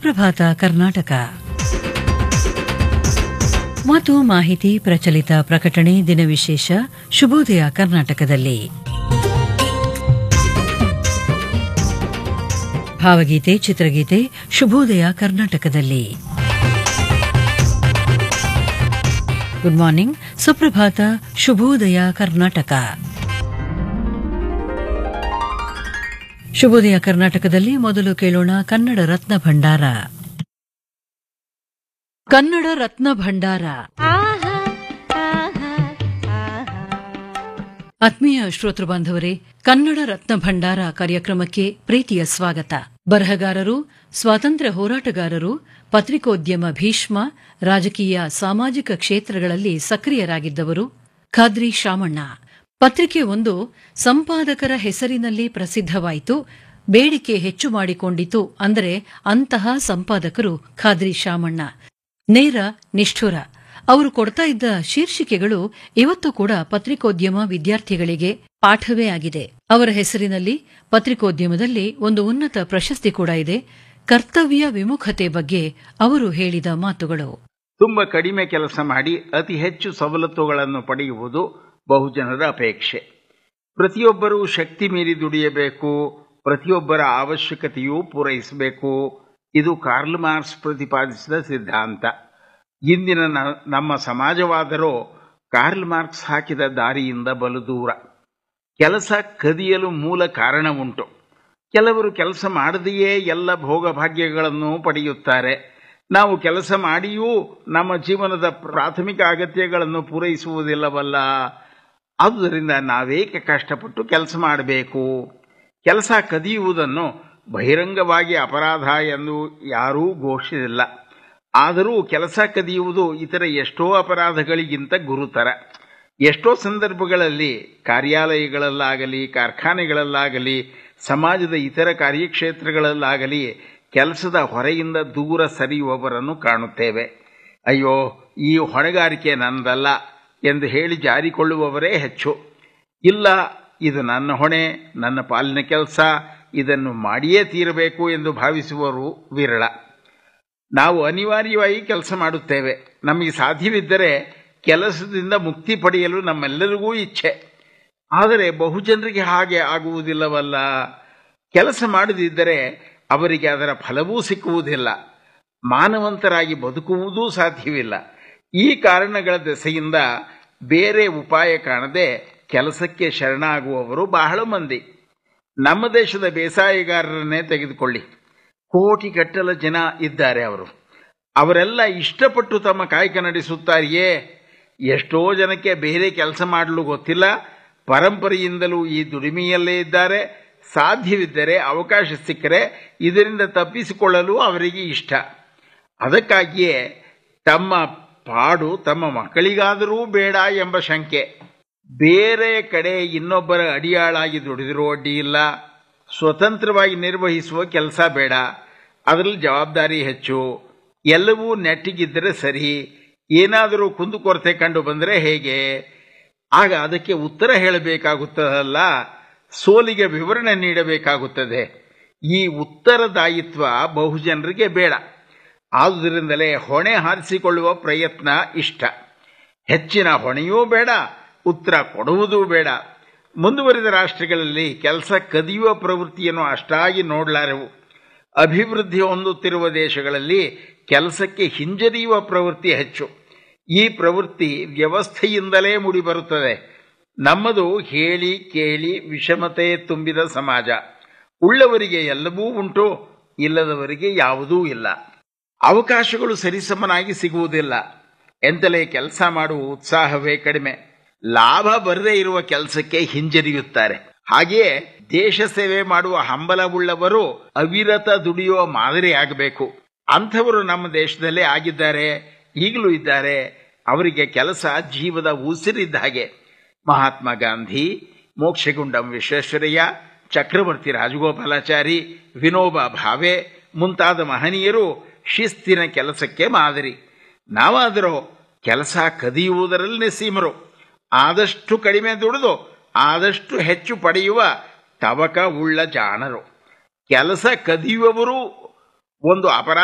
ಸುಪ್ರಭಾತ ಕರ್ನಾಟಕ ಮತ್ತು ಮಾಹಿತಿ ಪ್ರಚಲಿತ ಪ್ರಕಟಣೆ ದಿನವಿಶೇಷ ಶುಭೋದಯ ಕರ್ನಾಟಕದಲ್ಲಿ ಭಾವಗೀತೆ ಚಿತ್ರಗೀತೆ ಶುಭೋದಯ ಕರ್ನಾಟಕದಲ್ಲಿ ಗುಡ್ ಮಾರ್ನಿಂಗ್ ಸುಪ್ರಭಾತ ಶುಭೋದಯ ಕರ್ನಾಟಕ ಶುಭೋದಯ ಕರ್ನಾಟಕದಲ್ಲಿ ಮೊದಲು ಕೇಳೋಣ ಕನ್ನಡ ರತ್ನ ಭಂಡಾರ ಕನ್ನಡ ರತ್ನ ಭಂಡಾರ ಆತ್ಮೀಯ ಶ್ರೋತೃ ಬಾಂಧವರೇ ಕನ್ನಡ ರತ್ನ ಭಂಡಾರ ಕಾರ್ಯಕ್ರಮಕ್ಕೆ ಪ್ರೀತಿಯ ಸ್ವಾಗತ ಬರಹಗಾರರು ಸ್ವಾತಂತ್ರ್ಯ ಹೋರಾಟಗಾರರು ಪತ್ರಿಕೋದ್ಯಮ ಭೀಷ್ಮ ರಾಜಕೀಯ ಸಾಮಾಜಿಕ ಕ್ಷೇತ್ರಗಳಲ್ಲಿ ಸಕ್ರಿಯರಾಗಿದ್ದವರು ಖಾದ್ರಿ ಶಾಮಣ್ಣ ಪತ್ರಿಕೆ ಒಂದು ಸಂಪಾದಕರ ಹೆಸರಿನಲ್ಲಿ ಪ್ರಸಿದ್ಧವಾಯಿತು ಬೇಡಿಕೆ ಹೆಚ್ಚು ಮಾಡಿಕೊಂಡಿತು ಅಂದರೆ ಅಂತಹ ಸಂಪಾದಕರು ಖಾದ್ರಿ ಶಾಮಣ್ಣ ನೇರ ನಿಷ್ಠುರ ಅವರು ಕೊಡ್ತಾ ಇದ್ದ ಶೀರ್ಷಿಕೆಗಳು ಇವತ್ತು ಕೂಡ ಪತ್ರಿಕೋದ್ಯಮ ವಿದ್ಯಾರ್ಥಿಗಳಿಗೆ ಪಾಠವೇ ಆಗಿದೆ ಅವರ ಹೆಸರಿನಲ್ಲಿ ಪತ್ರಿಕೋದ್ಯಮದಲ್ಲಿ ಒಂದು ಉನ್ನತ ಪ್ರಶಸ್ತಿ ಕೂಡ ಇದೆ ಕರ್ತವ್ಯ ವಿಮುಖತೆ ಬಗ್ಗೆ ಅವರು ಹೇಳಿದ ಮಾತುಗಳು ತುಂಬ ಕಡಿಮೆ ಕೆಲಸ ಮಾಡಿ ಅತಿ ಹೆಚ್ಚು ಸವಲತ್ತುಗಳನ್ನು ಪಡೆಯುವುದು ಬಹುಜನರ ಅಪೇಕ್ಷೆ ಪ್ರತಿಯೊಬ್ಬರೂ ಶಕ್ತಿ ಮೀರಿ ದುಡಿಯಬೇಕು ಪ್ರತಿಯೊಬ್ಬರ ಅವಶ್ಯಕತೆಯೂ ಪೂರೈಸಬೇಕು ಇದು ಕಾರ್ಲ್ ಮಾರ್ಕ್ಸ್ ಪ್ರತಿಪಾದಿಸಿದ ಸಿದ್ಧಾಂತ ಇಂದಿನ ನ- ನಮ್ಮ ಸಮಾಜವಾದರೂ ಕಾರ್ಲ್ ಮಾರ್ಕ್ಸ್ ಹಾಕಿದ ದಾರಿಯಿಂದ ಬಲು ದೂರ ಕೆಲಸ ಕದಿಯಲು ಮೂಲ ಕಾರಣ ಉಂಟು ಕೆಲವರು ಕೆಲಸ ಮಾಡದೆಯೇ ಎಲ್ಲ ಭೋಗಭಾಗ್ಯಗಳನ್ನು ಪಡೆಯುತ್ತಾರೆ ನಾವು ಕೆಲಸ ಮಾಡಿಯೂ ನಮ್ಮ ಜೀವನದ ಪ್ರಾಥಮಿಕ ಅಗತ್ಯಗಳನ್ನು ಪೂರೈಸುವುದಿಲ್ಲವಲ್ಲ ಆದುದರಿಂದ ನಾವೇಕೆ ಕಷ್ಟಪಟ್ಟು ಕೆಲಸ ಮಾಡಬೇಕು ಕೆಲಸ ಕದಿಯುವುದನ್ನು ಬಹಿರಂಗವಾಗಿ ಅಪರಾಧ ಎಂದು ಯಾರೂ ಘೋಷಿಸಿಲ್ಲ ಆದರೂ ಕೆಲಸ ಕದಿಯುವುದು ಇತರ ಎಷ್ಟೋ ಅಪರಾಧಗಳಿಗಿಂತ ಗುರುತರ ಎಷ್ಟೋ ಸಂದರ್ಭಗಳಲ್ಲಿ ಕಾರ್ಯಾಲಯಗಳಲ್ಲಾಗಲಿ ಕಾರ್ಖಾನೆಗಳಲ್ಲಾಗಲಿ ಸಮಾಜದ ಇತರ ಕಾರ್ಯಕ್ಷೇತ್ರಗಳಲ್ಲಾಗಲಿ ಕೆಲಸದ ಹೊರೆಯಿಂದ ದೂರ ಸರಿಯುವವರನ್ನು ಕಾಣುತ್ತೇವೆ ಅಯ್ಯೋ ಈ ಹೊಣೆಗಾರಿಕೆ ನನ್ನದಲ್ಲ ಎಂದು ಹೇಳಿ ಜಾರಿಕೊಳ್ಳುವವರೇ ಹೆಚ್ಚು ಇಲ್ಲ ಇದು ನನ್ನ ಹೊಣೆ ನನ್ನ ಪಾಲಿನ ಕೆಲಸ ಇದನ್ನು ಮಾಡಿಯೇ ತೀರಬೇಕು ಎಂದು ಭಾವಿಸುವವರು ವಿರಳ ನಾವು ಅನಿವಾರ್ಯವಾಗಿ ಕೆಲಸ ಮಾಡುತ್ತೇವೆ ನಮಗೆ ಸಾಧ್ಯವಿದ್ದರೆ ಕೆಲಸದಿಂದ ಮುಕ್ತಿ ಪಡೆಯಲು ನಮ್ಮೆಲ್ಲರಿಗೂ ಇಚ್ಛೆ ಆದರೆ ಬಹುಜನರಿಗೆ ಹಾಗೆ ಆಗುವುದಿಲ್ಲವಲ್ಲ ಕೆಲಸ ಮಾಡದಿದ್ದರೆ ಅವರಿಗೆ ಅದರ ಫಲವೂ ಸಿಕ್ಕುವುದಿಲ್ಲ ಮಾನವಂತರಾಗಿ ಬದುಕುವುದೂ ಸಾಧ್ಯವಿಲ್ಲ ಈ ಕಾರಣಗಳ ದೆಸೆಯಿಂದ ಬೇರೆ ಉಪಾಯ ಕಾಣದೆ ಕೆಲಸಕ್ಕೆ ಶರಣಾಗುವವರು ಬಹಳ ಮಂದಿ ನಮ್ಮ ದೇಶದ ಬೇಸಾಯಗಾರರನ್ನೇ ತೆಗೆದುಕೊಳ್ಳಿ ಕೋಟಿಗಟ್ಟಲ ಜನ ಇದ್ದಾರೆ ಅವರು ಅವರೆಲ್ಲ ಇಷ್ಟಪಟ್ಟು ತಮ್ಮ ಕಾಯಕ ನಡೆಸುತ್ತಾರೆಯೇ ಎಷ್ಟೋ ಜನಕ್ಕೆ ಬೇರೆ ಕೆಲಸ ಮಾಡಲು ಗೊತ್ತಿಲ್ಲ ಪರಂಪರೆಯಿಂದಲೂ ಈ ದುಡಿಮೆಯಲ್ಲೇ ಇದ್ದಾರೆ ಸಾಧ್ಯವಿದ್ದರೆ ಅವಕಾಶ ಸಿಕ್ಕರೆ ಇದರಿಂದ ತಪ್ಪಿಸಿಕೊಳ್ಳಲು ಅವರಿಗೆ ಇಷ್ಟ ಅದಕ್ಕಾಗಿಯೇ ತಮ್ಮ ಪಾಡು ತಮ್ಮ ಮಕ್ಕಳಿಗಾದರೂ ಬೇಡ ಎಂಬ ಶಂಕೆ ಬೇರೆ ಕಡೆ ಇನ್ನೊಬ್ಬರ ಅಡಿಯಾಳಾಗಿ ದುಡಿದಿರೋ ಅಡ್ಡಿ ಇಲ್ಲ ಸ್ವತಂತ್ರವಾಗಿ ನಿರ್ವಹಿಸುವ ಕೆಲಸ ಬೇಡ ಅದರಲ್ಲಿ ಜವಾಬ್ದಾರಿ ಹೆಚ್ಚು ಎಲ್ಲವೂ ನೆಟ್ಟಿಗಿದ್ದರೆ ಸರಿ ಏನಾದರೂ ಕುಂದುಕೊರತೆ ಕಂಡು ಬಂದರೆ ಹೇಗೆ ಆಗ ಅದಕ್ಕೆ ಉತ್ತರ ಹೇಳಬೇಕಾಗುತ್ತದಲ್ಲ ಸೋಲಿಗೆ ವಿವರಣೆ ನೀಡಬೇಕಾಗುತ್ತದೆ ಈ ಉತ್ತರದಾಯಿತ್ವ ಬಹುಜನರಿಗೆ ಬೇಡ ಆದುದರಿಂದಲೇ ಹೊಣೆ ಹಾರಿಸಿಕೊಳ್ಳುವ ಪ್ರಯತ್ನ ಇಷ್ಟ ಹೆಚ್ಚಿನ ಹೊಣೆಯೂ ಬೇಡ ಉತ್ತರ ಕೊಡುವುದೂ ಬೇಡ ಮುಂದುವರಿದ ರಾಷ್ಟ್ರಗಳಲ್ಲಿ ಕೆಲಸ ಕದಿಯುವ ಪ್ರವೃತ್ತಿಯನ್ನು ಅಷ್ಟಾಗಿ ನೋಡಲಾರೆವು ಅಭಿವೃದ್ಧಿ ಹೊಂದುತ್ತಿರುವ ದೇಶಗಳಲ್ಲಿ ಕೆಲಸಕ್ಕೆ ಹಿಂಜರಿಯುವ ಪ್ರವೃತ್ತಿ ಹೆಚ್ಚು ಈ ಪ್ರವೃತ್ತಿ ವ್ಯವಸ್ಥೆಯಿಂದಲೇ ಮೂಡಿಬರುತ್ತದೆ ನಮ್ಮದು ಹೇಳಿ ಕೇಳಿ ವಿಷಮತೆ ತುಂಬಿದ ಸಮಾಜ ಉಳ್ಳವರಿಗೆ ಎಲ್ಲವೂ ಉಂಟು ಇಲ್ಲದವರಿಗೆ ಯಾವುದೂ ಇಲ್ಲ ಅವಕಾಶಗಳು ಸರಿಸಮನಾಗಿ ಸಿಗುವುದಿಲ್ಲ ಎಂತಲೇ ಕೆಲಸ ಮಾಡುವ ಉತ್ಸಾಹವೇ ಕಡಿಮೆ ಲಾಭ ಬರದೇ ಇರುವ ಕೆಲಸಕ್ಕೆ ಹಿಂಜರಿಯುತ್ತಾರೆ ಹಾಗೆಯೇ ದೇಶ ಸೇವೆ ಮಾಡುವ ಹಂಬಲವುಳ್ಳವರು ಅವಿರತ ದುಡಿಯುವ ಮಾದರಿಯಾಗಬೇಕು ಅಂಥವರು ನಮ್ಮ ದೇಶದಲ್ಲೇ ಆಗಿದ್ದಾರೆ ಈಗಲೂ ಇದ್ದಾರೆ ಅವರಿಗೆ ಕೆಲಸ ಜೀವದ ಉಸಿರಿದ್ದ ಹಾಗೆ ಮಹಾತ್ಮ ಗಾಂಧಿ ಮೋಕ್ಷಗುಂಡಂ ವಿಶ್ವೇಶ್ವರಯ್ಯ ಚಕ್ರವರ್ತಿ ರಾಜಗೋಪಾಲಾಚಾರಿ ವಿನೋಬಾ ಭಾವೆ ಮುಂತಾದ ಮಹನೀಯರು ಶಿಸ್ತಿನ ಕೆಲಸಕ್ಕೆ ಮಾದರಿ ನಾವಾದರೂ ಕೆಲಸ ಕದಿಯುವುದರಲ್ಲಿ ಸೀಮರು ಆದಷ್ಟು ಕಡಿಮೆ ದುಡಿದು ಆದಷ್ಟು ಹೆಚ್ಚು ಪಡೆಯುವ ತವಕ ಉಳ್ಳ ಜಾಣರು ಕೆಲಸ ಕದಿಯುವವರು ಒಂದು ಅಪರಾಧ